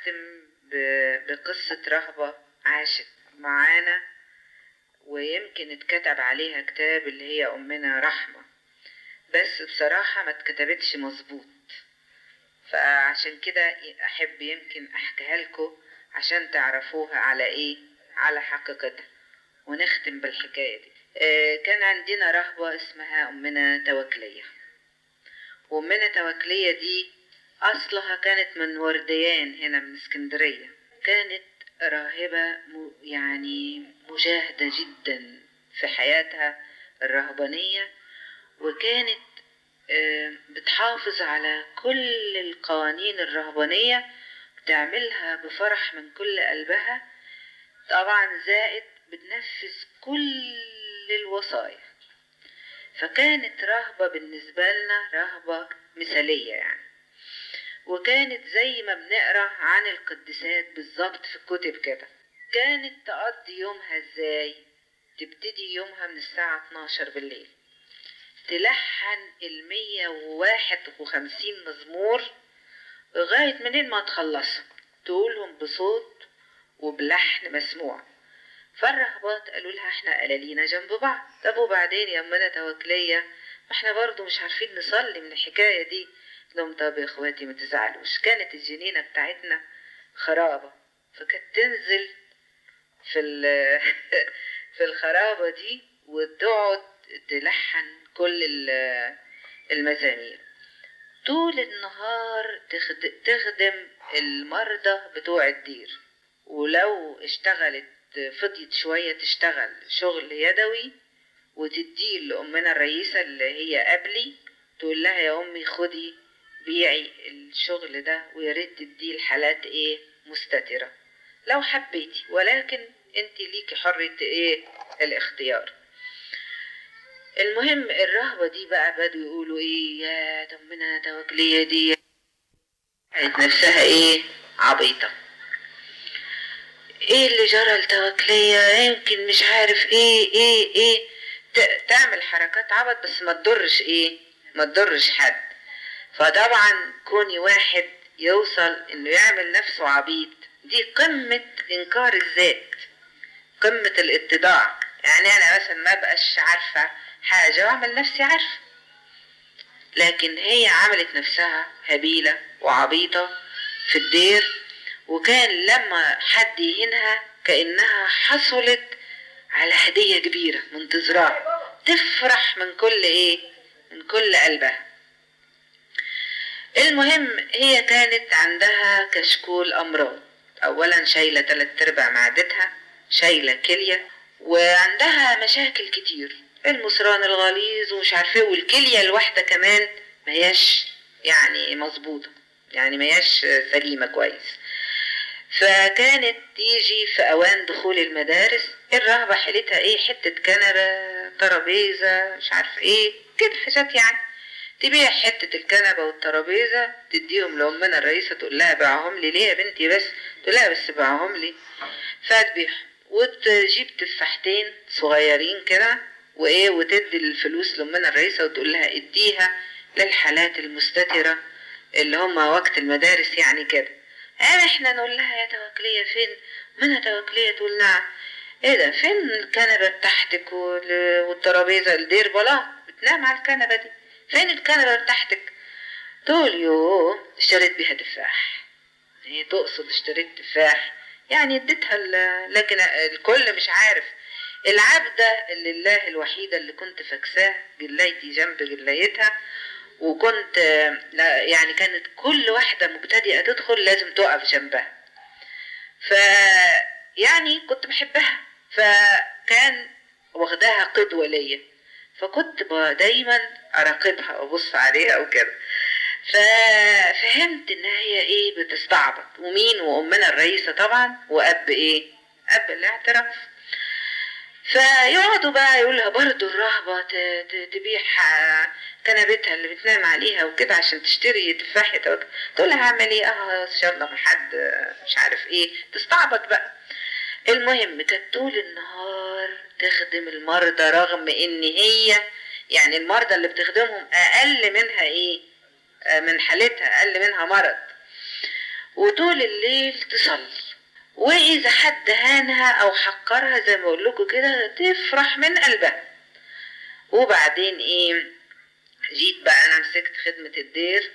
أختم ب- بقصة رهبة عاشت معانا ويمكن اتكتب عليها كتاب اللي هي أمنا رحمة بس بصراحة ما اتكتبتش مظبوط فعشان كده أحب يمكن أحكيها لكم عشان تعرفوها على إيه على حقيقتها ونختم بالحكاية دي آه، كان عندنا رهبة اسمها أمنا توكلية وأمنا توكلية دي أصلها كانت من ورديان هنا من اسكندرية كانت راهبة م- يعني مجاهدة جدا في حياتها الرهبانية وكانت آه، بتحافظ على كل القوانين الرهبانية بتعملها بفرح من كل قلبها طبعا زائد بتنفذ كل الوصايا فكانت رهبة بالنسبة لنا رهبة مثالية يعني وكانت زي ما بنقرا عن القديسات بالظبط في الكتب كده كانت تقضي يومها ازاي تبتدي يومها من الساعة 12 بالليل تلحن المية وواحد وخمسين مزمور لغاية منين ما تخلصهم تقولهم بصوت وبلحن مسموع فالرهبات قالوا لها احنا قلالينا جنب بعض طب وبعدين يا امنا توكلية ما احنا برضو مش عارفين نصلي من الحكاية دي قلت لهم طب يا اخواتي ما تزعلوش كانت الجنينة بتاعتنا خرابة فكانت تنزل في ال- في الخرابة دي وتقعد تلحن كل ال- المزامير طول النهار تخد- تخدم المرضى بتوع الدير ولو اشتغلت فضيت شوية تشتغل شغل يدوي وتديه لأمنا الرئيسة اللي هي قبلي تقول لها يا أمي خدي بيعي الشغل ده ويا ريت تديه الحالات ايه مستترة لو حبيتي ولكن انت ليكي حرية ايه الاختيار المهم الرهبة دي بقى بدوا يقولوا ايه يا دمنا توكلية دي قالت نفسها ايه عبيطة ايه اللي جرى التوكلية يمكن مش عارف ايه ايه ايه ت- تعمل حركات عبط بس ما تضرش ايه ما تضرش حد فطبعا كوني واحد يوصل انه يعمل نفسه عبيط دي قمة انكار الذات قمة الاتضاع يعني انا مثلا ما بقاش عارفة حاجة واعمل نفسي عارفة لكن هي عملت نفسها هبيلة وعبيطة في الدير وكان لما حد يهينها كأنها حصلت على هدية كبيرة منتظراها تفرح من كل ايه من كل قلبها المهم هي كانت عندها كشكول أمراض أولا شايلة تلات أرباع معدتها شايلة كلية وعندها مشاكل كتير المصران الغليظ ومش عارفه ايه والكلية الواحدة كمان ما هياش يعني مظبوطة يعني ما هياش سليمة كويس فكانت تيجي في أوان دخول المدارس الرهبة حيلتها ايه حتة كنبة ترابيزة مش عارف ايه كده حاجات يعني تبيع حتة الكنبة والترابيزة تديهم لأمنا الرئيسة تقول لها بيعهم لي ليه يا بنتي بس تقول لها بس بيعهم لي فتبيع وتجيب تفاحتين صغيرين كده وايه وتدي الفلوس لأمنا الرئيسة وتقول لها اديها للحالات المستترة اللي هم وقت المدارس يعني كده قال احنا نقول لها يا توكلية فين منى توكلية تقول نعم ايه ده فين الكنبة بتاعتك وال- والترابيزة الدير بلا بتنام على الكنبة دي فين الكنبة بتاعتك تقول يوه اشتريت بيها تفاح هي تقصد اشتريت تفاح يعني اديتها ال- لكن الكل مش عارف العبدة لله الوحيدة اللي كنت فاكساه جلايتي جنب جلايتها وكنت لا يعني كانت كل واحدة مبتدئة تدخل لازم تقف جنبها ف يعني كنت بحبها فكان واخداها قدوة ليا فكنت ب- دايما اراقبها وابص عليها وكده ففهمت ان هي ايه بتستعبط ومين وامنا الرئيسة طبعا واب ايه اب الاعتراف فيقعدوا بقى يقولها برضو الرهبة ت- ت- تبيع آه، كنبتها اللي بتنام عليها وكده عشان تشتري تفاحة توك- تقول لها اعمل ايه اه ان شاء الله ما حد آه، مش عارف ايه تستعبط بقى المهم كانت طول النهار تخدم المرضى رغم ان هي يعني المرضى اللي بتخدمهم اقل منها ايه آه، من حالتها اقل منها مرض وطول الليل تصلي واذا حد هانها او حقرها زي ما اقول لكم كده تفرح من قلبها وبعدين ايه جيت بقى انا مسكت خدمة الدير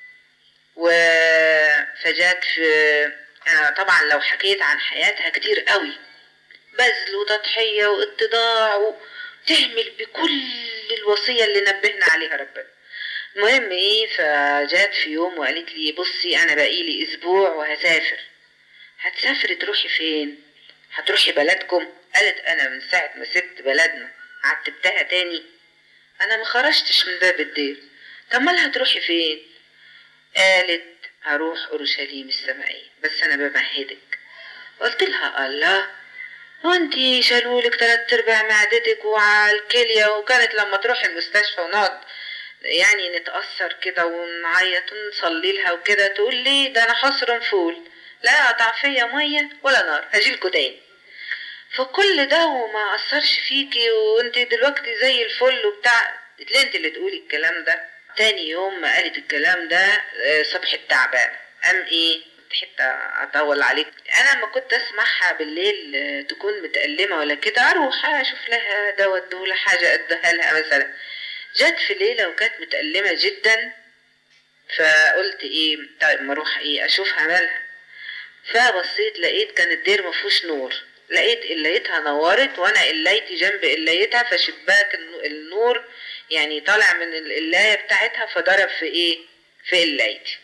وفجأت في انا طبعا لو حكيت عن حياتها كتير قوي بذل وتضحية واتضاع وتعمل بكل الوصية اللي نبهنا عليها ربنا المهم ايه فجات في يوم وقالت لي بصي انا بقيلي اسبوع وهسافر هتسافري تروحي فين هتروحي بلدكم قالت انا من ساعة ما سبت بلدنا عتبتها تاني انا ما خرجتش من باب الدير طب مال هتروحي فين قالت هروح اورشليم السمائية بس انا بمهدك قلت لها الله هو انتي شالولك تلات ارباع معدتك وعلى الكلية وكانت لما تروح المستشفى ونقعد يعني نتأثر كده ونعيط ونصلي لها وكده تقول لي ده انا حصر فول لا قطع فيا مية ولا نار هجيلكوا تاني فكل ده وما أثرش فيكي وانت دلوقتي زي الفل وبتاع قلت انت اللي تقولي الكلام ده تاني يوم ما قالت الكلام ده صبح التعبان قام ايه حتى اطول عليك انا لما كنت اسمعها بالليل تكون متألمة ولا كده اروح اشوف لها دواء ادوها حاجة اديها لها مثلا جت في ليلة وكانت متألمة جدا فقلت ايه طيب ما اروح ايه اشوفها مالها فبصيت لقيت كان الدير مفهوش نور لقيت قلايتها نورت وانا قلايتي جنب قلايتها فشباك النور يعني طالع من القلاية بتاعتها فضرب في ايه في قلايتي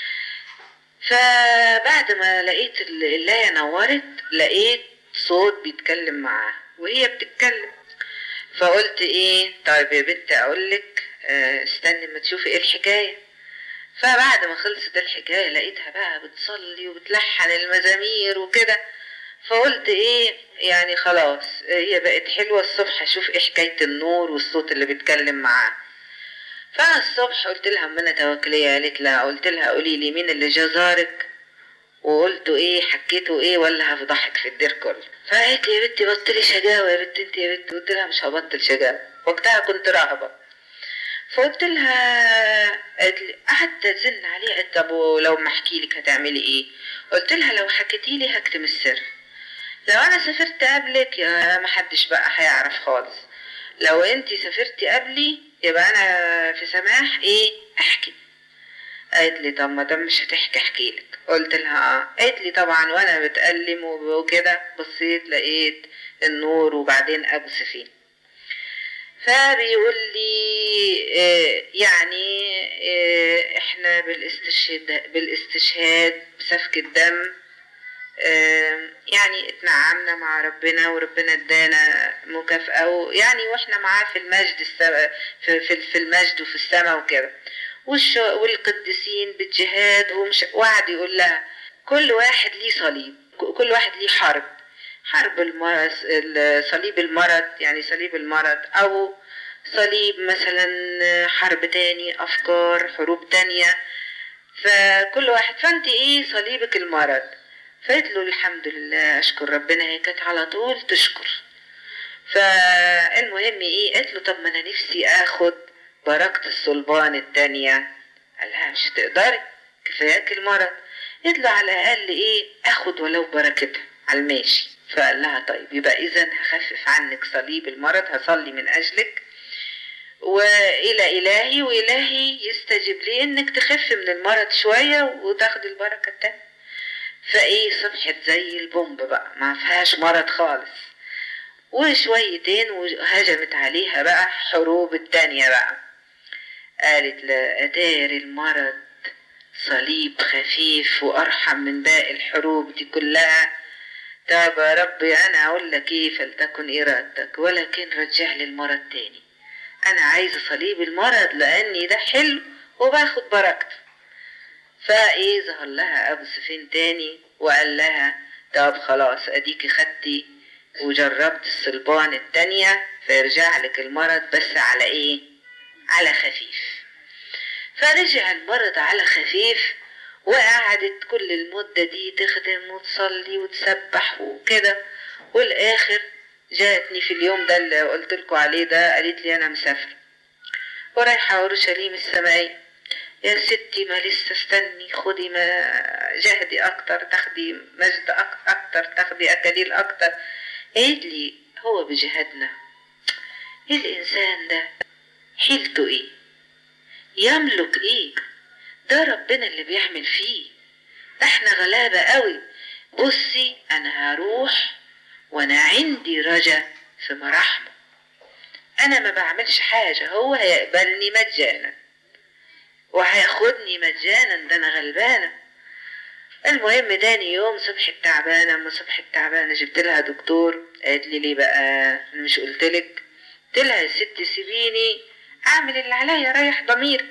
فبعد ما لقيت القلاية نورت لقيت صوت بيتكلم معاها وهي بتتكلم فقلت ايه طيب يا بنت اقولك اه استني ما تشوفي ايه الحكاية فبعد ما خلصت الحكاية لقيتها بقى بتصلي وبتلحن المزامير وكده فقلت ايه يعني خلاص هي بقت حلوة الصبح اشوف ايه حكاية النور والصوت اللي بيتكلم معاه فانا الصبح قلت لها منى توكلية قالت لها قلت لها قولي لي مين اللي جزارك وقلت ايه حكيته ايه ولا هفضحك في الدير كله فقالت لي يا بنتي بطلي شجاوة يا بنتي انت يا بنتي قلت لها مش هبطل شجاوة وقتها كنت راهبة فقلت لها قالت لي قعدت ازن عليها قالت طب ولو ما احكي لك هتعملي ايه قلت لها لو حكيتي لي هكتم السر لو انا سافرت قبلك يا ما حدش بقى هيعرف خالص لو انتي سافرتي قبلي يبقى انا في سماح ايه احكي قالت لي طب ما دام مش هتحكي احكي لك قلت لها اه قالت لي طبعا وانا بتألم وكده بصيت لقيت النور وبعدين ابو سفين فبيقول لي اه يعني اه احنا بالاستشهاد بالاستشهاد بسفك الدم يعني اتنعمنا مع ربنا وربنا ادانا مكافأة يعني واحنا معاه في المجد السما في, في, في المجد وفي السماء وكده والقديسين بالجهاد ومش وقعد يقول لها كل واحد ليه صليب كل واحد ليه حرب حرب المرض صليب المرض يعني صليب المرض او صليب مثلا حرب تاني افكار حروب تانية فكل واحد فانت ايه صليبك المرض فقلت له الحمد لله اشكر ربنا هي كانت على طول تشكر فالمهم ايه قلت له طب ما انا نفسي اخد بركة الصلبان التانية قال لها مش هتقدري كفاياك المرض قلت له على الاقل ايه اخد ولو بركتها على الماشي فقال لها طيب يبقى اذا هخفف عنك صليب المرض هصلي من اجلك والى الهي والهي يستجيب لي انك تخف من المرض شويه وتاخدي البركه التانيه فايه صبحت زي البومب بقى ما فيهاش مرض خالص وشويتين وهجمت عليها بقى حروب التانية بقى قالت لا أداري المرض صليب خفيف وأرحم من باقي الحروب دي كلها طب يا ربي أنا أقول لك إيه فلتكن إرادتك ولكن رجع لي المرض تاني أنا عايزة صليب المرض لأني ده حلو وباخد بركته فايه ظهر لها ابو سفين تاني وقال لها طب خلاص اديكي خدتي وجربت الصلبان التانية فيرجع لك المرض بس على ايه على خفيف فرجع المرض على خفيف وقعدت كل المدة دي تخدم وتصلي وتسبح وكده والاخر جاتني في اليوم ده اللي قلت لكم عليه ده قالت لي انا مسافرة ورايحة اورشليم السمائية يا ستي ما لسه استني خدي ما جهدي اكتر تاخدي مجد أك- اكتر تاخدي اكاليل اكتر قالت لي هو بجهادنا ايه الانسان ده حيلته ايه يملك ايه ده ربنا اللي بيعمل فيه احنا غلابة قوي بصي انا هروح وانا عندي رجا في مراحمه انا ما بعملش حاجة هو هيقبلني مجانا وهياخدني مجانا ده انا غلبانة المهم تاني يوم صبحت تعبانة اما صبحت تعبانة جبت لها دكتور قالت لي ليه بقى انا مش قلتلك قلت لها يا ست سيبيني اعمل اللي عليا ريح ضميري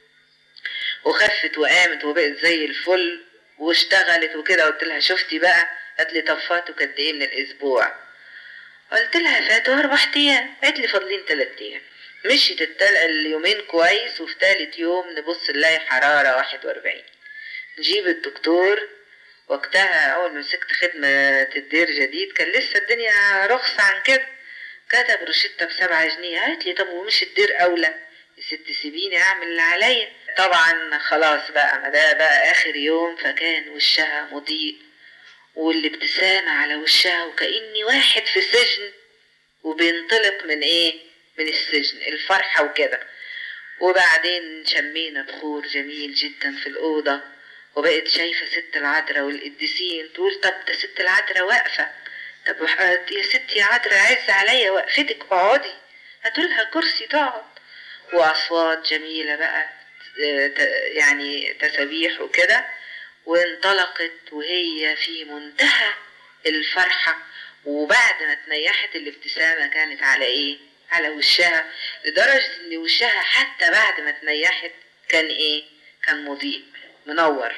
وخفت وقامت وبقت زي الفل واشتغلت وكده قلت لها شفتي بقى قالت لي طب فاتوا قد ايه من الاسبوع قلت لها فاتوا اربع ايام قالت لي فاضلين تلات ايام مشيت التل... اليومين كويس وفي تالت يوم نبص نلاقي حرارة واحد واربعين نجيب الدكتور وقتها اول ما مسكت خدمة الدير جديد كان لسه الدنيا رخصة عن كده كتب روشتة بسبعة جنيه قالت لي طب ومش الدير اولى يا ست سيبيني اعمل اللي عليا طبعا خلاص بقى ما ده بقى اخر يوم فكان وشها مضيء والابتسامة على وشها وكأني واحد في سجن وبينطلق من ايه من السجن الفرحة وكده وبعدين شمينا بخور جميل جدا في الأوضة وبقت شايفة ست العذراء والقديسين تقول طب ده ست العذراء واقفة طب وح- يا ست يا عذراء عز عليا وقفتك اقعدي هاتولها كرسي تقعد وأصوات جميلة بقى آه، ت- يعني تسابيح وكده وانطلقت وهي في منتهى الفرحة وبعد ما تنيحت الابتسامة كانت على ايه على وشها لدرجة ان وشها حتى بعد ما تنيحت كان ايه كان مضيء منور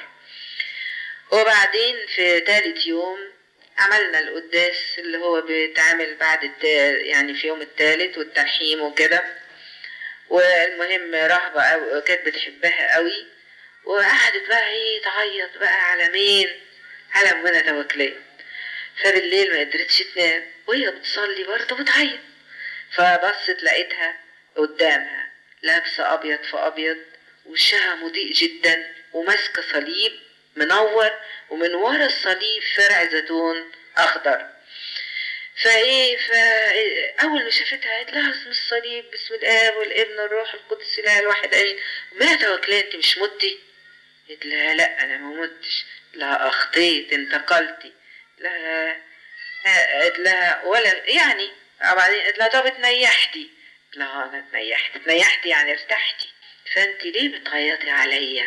وبعدين في تالت يوم عملنا القداس اللي هو بيتعمل بعد التا... يعني في يوم التالت والترحيم وكده والمهم رهبة أو كانت بتحبها قوي وقعدت بقى ايه تعيط بقى على مين على أمنا توكلية فبالليل ما قدرتش تنام وهي بتصلي برضه بتعيط فبصت لقيتها قدامها لابسة أبيض في أبيض وشها مضيء جدا وماسكة صليب منور ومن ورا الصليب فرع زيتون أخضر فايه فاول ما شافتها قالت لها اسم الصليب باسم الاب والابن والروح القدس اله الواحد امين ما توكلي انت مش متي قالت لها لا انا ما متش لا اخطيت انتقلتي لا قالت لها ولا يعني بعدين قالت لها طب اتنيحتي لا انا اتنيحت اتنيحتي يعني ارتحتي فانت ليه بتعيطي عليا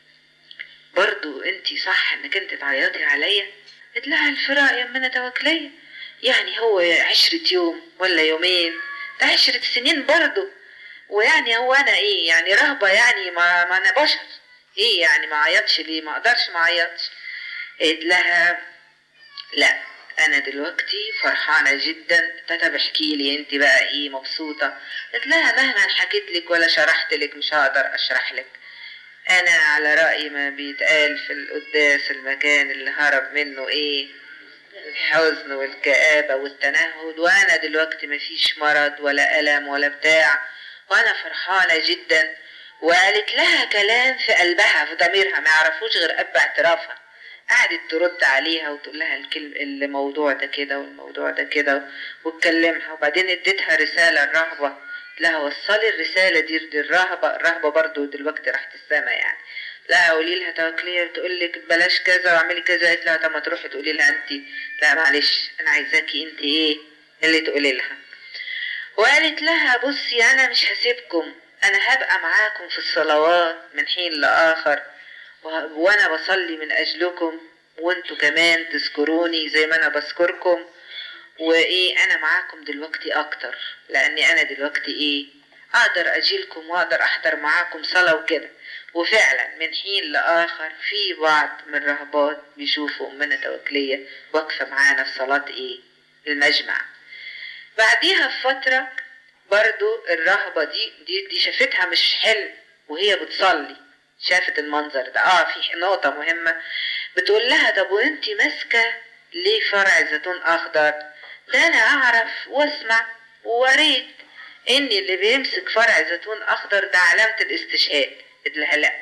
برضو انت صح انك انت تعيطي عليا قالت لها الفراق يا منى توكليه يعني هو عشرة يوم ولا يومين ده عشرة سنين برضو ويعني هو انا ايه يعني رهبة يعني ما, ما انا بشر ايه يعني ما عيطش ليه ما اقدرش ما عيطش قالت لها لا انا دلوقتي فرحانة جدا تاتا بحكي لي انت بقى ايه مبسوطة قلت لها مهما حكيت لك ولا شرحت لك مش هقدر اشرح لك انا على رأي ما بيتقال في القداس المكان اللي هرب منه ايه الحزن والكآبة والتنهد وأنا دلوقتي مفيش مرض ولا ألم ولا بتاع وأنا فرحانة جدا وقالت لها كلام في قلبها في ضميرها ما يعرفوش غير أب اعترافها قعدت ترد عليها وتقول لها الكلم الموضوع ده كده والموضوع ده كده وتكلمها وبعدين اديتها رسالة الرهبة لها وصلي الرسالة دي للرهبة الرهبة برضو دلوقتي راحت السما يعني لا قولي لها توكلية بتقول لك بلاش كذا واعملي كذا قالت لها طب ما تروحي تقولي لها انت لا معلش انا عايزاكي انت ايه اللي تقولي لها وقالت لها بصي انا مش هسيبكم انا هبقى معاكم في الصلوات من حين لاخر و- وانا بصلي من اجلكم وانتوا كمان تذكروني زي ما انا بذكركم وايه انا معاكم دلوقتي اكتر لاني انا دلوقتي ايه اقدر اجيلكم واقدر احضر معاكم صلاة وكده وفعلا من حين لاخر في بعض من الرهبات بيشوفوا امنا توكلية واقفة معانا في صلاة ايه المجمع بعديها بفترة برضو الرهبة دي دي, دي شافتها مش حلم وهي بتصلي شافت المنظر ده اه في نقطة مهمة بتقول لها طب وانتي ماسكة ليه فرع زيتون اخضر ده انا اعرف واسمع ووريت ان اللي بيمسك فرع زيتون اخضر ده علامة الاستشهاد قلت لها لا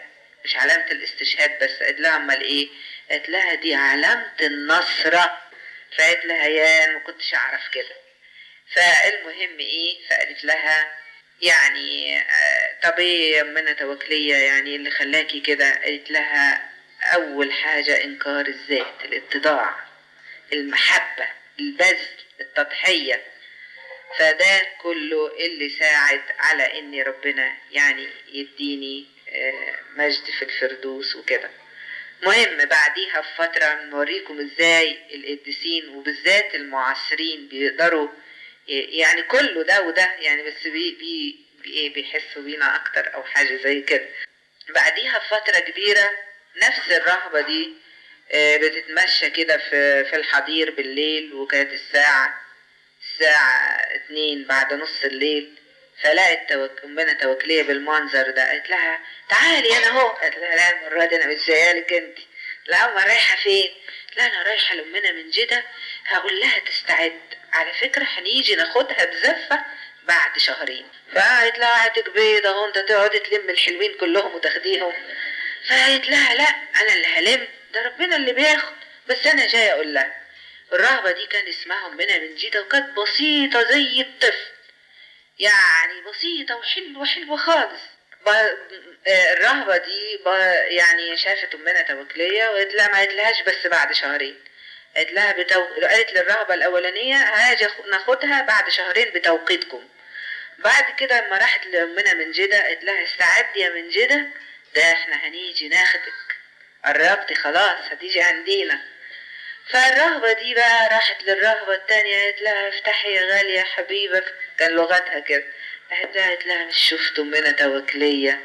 مش علامة الاستشهاد بس قالت لها امال ايه قالت لها دي علامة النصرة فقالت لها يا ما كنتش اعرف كده فالمهم ايه فقالت لها يعني آه، طب ايه يا امنا توكلية يعني اللي خلاكي كده قالت لها اول حاجة انكار الذات الاتضاع المحبة البذل التضحية فده كله اللي ساعد على ان ربنا يعني يديني آه، مجد في الفردوس وكده مهم بعديها بفترة نوريكم ازاي القديسين وبالذات المعاصرين بيقدروا يعني كله ده وده يعني بس بي بي بي ايه بيحسوا بينا اكتر او حاجة زي كده بعديها بفترة كبيرة نفس الرهبة دي آه، بتتمشى كده في في الحضير بالليل وكانت الساعة الساعة اتنين بعد نص الليل فلقت توك... أمنا توكلية بالمنظر ده قالت لها تعالي أنا أهو قالت لها لا المرة دي أنا مش جايالك أنت لا أما رايحة فين؟ لا أنا رايحة لأمنا من جدة هقول لها تستعد على فكرة هنيجي ناخدها بزفة بعد شهرين فقالت لها عاتك بيض اهو انت تقعدي تلم الحلوين كلهم وتاخديهم فقالت لها لا انا اللي هلم ده ربنا اللي بياخد بس انا جاي اقول لها الرهبة دي كان اسمها أمنا من جيدة وكانت بسيطة زي الطفل يعني بسيطة وحلوة حلوة خالص ب... آه، الرهبة دي ب... يعني شافت أمنا توكلية وقالت لها ما قالتلهاش بس بعد شهرين قالت لها بتو... قالت للرهبة الأولانية هاجي أخ- ناخدها بعد شهرين بتوقيتكم بعد كده لما راحت لأمنا من جدة قالت لها استعدي يا من جدة ده احنا هنيجي ناخدك قربتي خلاص هتيجي عندينا فالرهبة دي بقى راحت للرهبة التانية قالت لها افتحي يا غالية حبيبك كان لغتها كده راحت لها قالت لها مش شفت أمنا توكلية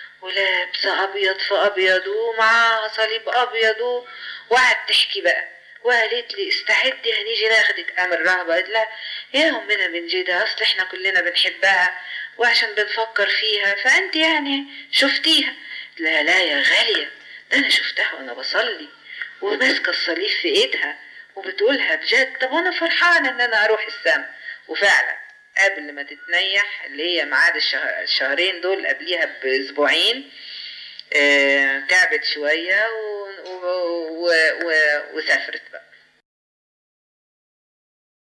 ولابسة أبيض في أبيض ومعاها صليب أبيض و- وقعدت تحكي بقى وقالت لي استعدي هنيجي ناخدك قام الرهبة قالت لها يا أمنا من جدة أصل احنا كلنا بنحبها وعشان بنفكر فيها فأنت يعني شفتيها لا لا يا غالية ده أنا شفتها وأنا بصلي وماسكة الصليب في إيدها وبتقولها بجد طب وأنا فرحانة إن أنا أروح السما وفعلا قبل ما تتنيح اللي هي ميعاد الشه- الشهرين دول قبليها بأسبوعين آه، تعبت شوية و... و... و... و... وسافرت بقى